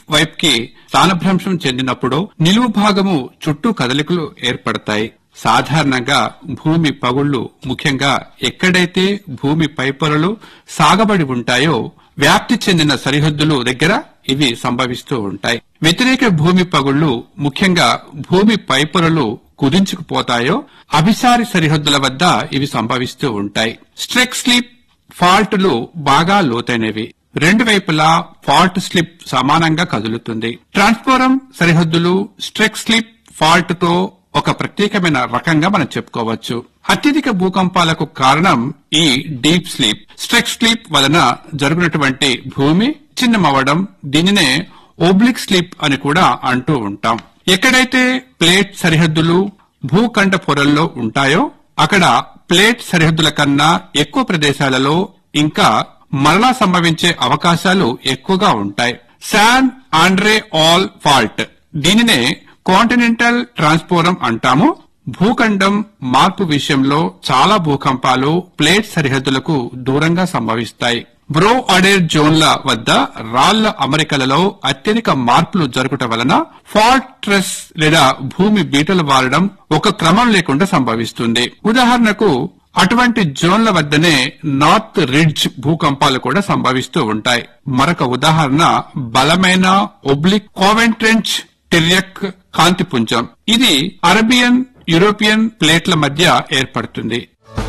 వైపుకి స్థానభ్రంశం చెందినప్పుడు నిలువు భాగము చుట్టూ కదలికలు ఏర్పడతాయి సాధారణంగా భూమి పగుళ్లు ముఖ్యంగా ఎక్కడైతే భూమి పైపొరలు సాగబడి ఉంటాయో వ్యాప్తి చెందిన సరిహద్దులు దగ్గర ఇవి సంభవిస్తూ ఉంటాయి వ్యతిరేక భూమి పగుళ్లు ముఖ్యంగా భూమి పైపొరలు కుదించుకుపోతాయో అభిసారి సరిహద్దుల వద్ద ఇవి సంభవిస్తూ ఉంటాయి స్ట్రెక్ స్లిప్ ఫాల్ట్లు బాగా లోతైనవి రెండు వైపులా ఫాల్ట్ స్లిప్ సమానంగా కదులుతుంది ట్రాన్స్ఫోరం సరిహద్దులు స్ట్రెక్ స్లిప్ ఫాల్ట్ తో ఒక ప్రత్యేకమైన రకంగా మనం చెప్పుకోవచ్చు అత్యధిక భూకంపాలకు కారణం ఈ డీప్ స్లీప్ స్ట్రెక్ స్లీప్ వలన జరుగునటువంటి భూమి చిన్నమవ్వడం దీనినే ఓబ్లిక్ స్లీప్ అని కూడా అంటూ ఉంటాం ఎక్కడైతే ప్లేట్ సరిహద్దులు భూఖండ పొరల్లో ఉంటాయో అక్కడ ప్లేట్ సరిహద్దుల కన్నా ఎక్కువ ప్రదేశాలలో ఇంకా మరలా సంభవించే అవకాశాలు ఎక్కువగా ఉంటాయి శాన్ ఆండ్రే ఆల్ ఫాల్ట్ దీనినే కాంటినెంటల్ ట్రాన్స్పోరం అంటాము భూఖండం మార్పు విషయంలో చాలా భూకంపాలు ప్లేట్ సరిహద్దులకు దూరంగా సంభవిస్తాయి బ్రో అడేర్ జోన్ల వద్ద రాళ్ల అమరికలలో అత్యధిక మార్పులు జరుగుట వలన ఫాల్ట్ ట్రెస్ లేదా భూమి బీటలు వారడం ఒక క్రమం లేకుండా సంభవిస్తుంది ఉదాహరణకు అటువంటి జోన్ల వద్దనే నార్త్ రిడ్జ్ భూకంపాలు కూడా సంభవిస్తూ ఉంటాయి మరొక ఉదాహరణ బలమైన ఒబ్లిక్ కోవెంట్రెంచ్ టెరియక్ కాంతిపుంజం ఇది అరబియన్ యూరోపియన్ ప్లేట్ల మధ్య ఏర్పడుతుంది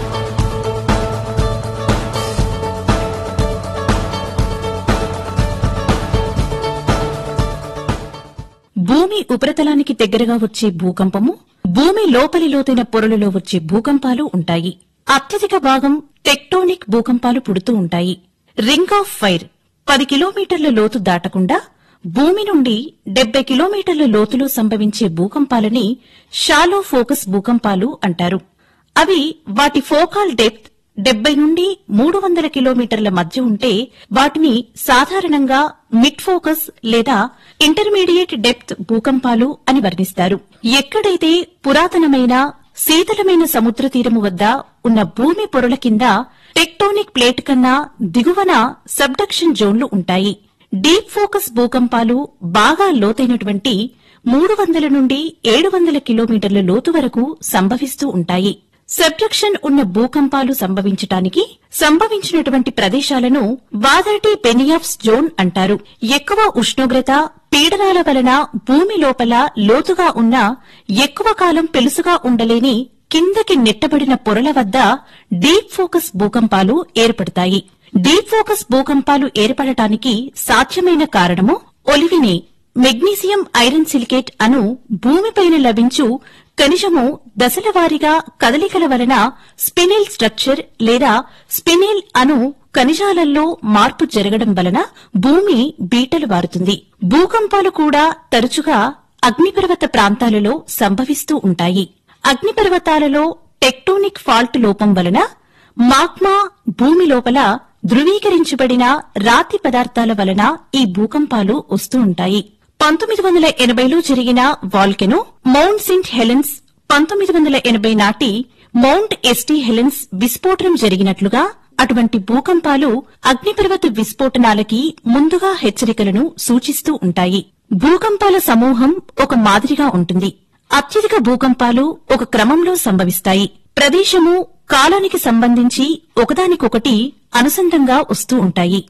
భూమి ఉపరితలానికి దగ్గరగా వచ్చే భూకంపము భూమి లోపలి లోతైన పొరలలో వచ్చే భూకంపాలు ఉంటాయి అత్యధిక భాగం టెక్టోనిక్ భూకంపాలు పుడుతూ ఉంటాయి రింగ్ ఆఫ్ ఫైర్ పది కిలోమీటర్ల లోతు దాటకుండా భూమి నుండి డెబ్బై కిలోమీటర్ల లోతులో సంభవించే భూకంపాలని షాలో ఫోకస్ భూకంపాలు అంటారు అవి వాటి ఫోకాల్ డెప్త్ డెబ్బై నుండి మూడు వందల కిలోమీటర్ల మధ్య ఉంటే వాటిని సాధారణంగా మిడ్ ఫోకస్ లేదా ఇంటర్మీడియట్ డెప్త్ భూకంపాలు అని వర్ణిస్తారు ఎక్కడైతే పురాతనమైన శీతలమైన సముద్ర తీరము వద్ద ఉన్న భూమి పొరల కింద టెక్టోనిక్ ప్లేట్ కన్నా దిగువన సబ్డక్షన్ జోన్లు ఉంటాయి డీప్ ఫోకస్ భూకంపాలు బాగా లోతైనటువంటి మూడు వందల నుండి ఏడు వందల కిలోమీటర్ల లోతు వరకు సంభవిస్తూ ఉంటాయి సబ్డక్షన్ ఉన్న భూకంపాలు సంభవించటానికి సంభవించినటువంటి ప్రదేశాలను వాదర్టీ పెనియాఫ్స్ జోన్ అంటారు ఎక్కువ ఉష్ణోగ్రత పీడనాల వలన భూమి లోపల లోతుగా ఉన్న ఎక్కువ కాలం పెలుసుగా ఉండలేని కిందకి నెట్టబడిన పొరల వద్ద డీప్ ఫోకస్ భూకంపాలు ఏర్పడతాయి డీప్ ఫోకస్ భూకంపాలు ఏర్పడటానికి సాధ్యమైన కారణము ఒలివిని మెగ్నీసియం ఐరన్ సిలికేట్ అను భూమిపైన లభించు ఖనిజము దశలవారీగా కదలికల వలన స్పినిల్ స్ట్రక్చర్ లేదా స్పినిల్ అను ఖనిజాలలో మార్పు జరగడం వలన భూమి బీటలు వారుతుంది భూకంపాలు కూడా తరచుగా అగ్నిపర్వత ప్రాంతాలలో సంభవిస్తూ ఉంటాయి అగ్నిపర్వతాలలో టెక్టోనిక్ ఫాల్ట్ లోపం వలన మాగ్మా భూమి లోపల ధృవీకరించబడిన రాతి పదార్థాల వలన ఈ భూకంపాలు వస్తూ ఉంటాయి పంతొమ్మిది వందల ఎనభైలో జరిగిన వాల్కెనో మౌంట్ సెయింట్ హెలెన్స్ పంతొమ్మిది వందల ఎనభై నాటి మౌంట్ ఎస్టీ హెలెన్స్ విస్ఫోటనం జరిగినట్లుగా అటువంటి భూకంపాలు అగ్నిపర్వత విస్ఫోటనాలకి ముందుగా హెచ్చరికలను సూచిస్తూ ఉంటాయి భూకంపాల సమూహం ఒక మాదిరిగా ఉంటుంది అత్యధిక భూకంపాలు ఒక క్రమంలో సంభవిస్తాయి ప్రదేశము కాలానికి సంబంధించి ఒకదానికొకటి అనుసంధంగా వస్తూ ఉంటాయి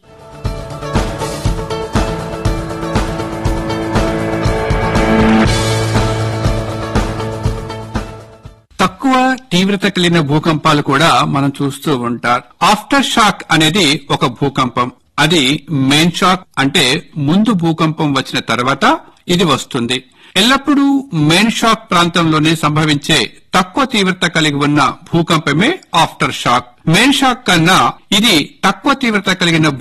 తక్కువ తీవ్రత కలిగిన భూకంపాలు కూడా మనం చూస్తూ ఉంటారు ఆఫ్టర్ షాక్ అనేది ఒక భూకంపం అది మెయిన్ షాక్ అంటే ముందు భూకంపం వచ్చిన తర్వాత ఇది వస్తుంది ఎల్లప్పుడూ మెయిన్ షాక్ ప్రాంతంలోనే సంభవించే తక్కువ తీవ్రత కలిగి ఉన్న భూకంపమే ఆఫ్టర్ షాక్ మెయిన్ షాక్ కన్నా ఇది తక్కువ తీవ్రత కలిగిన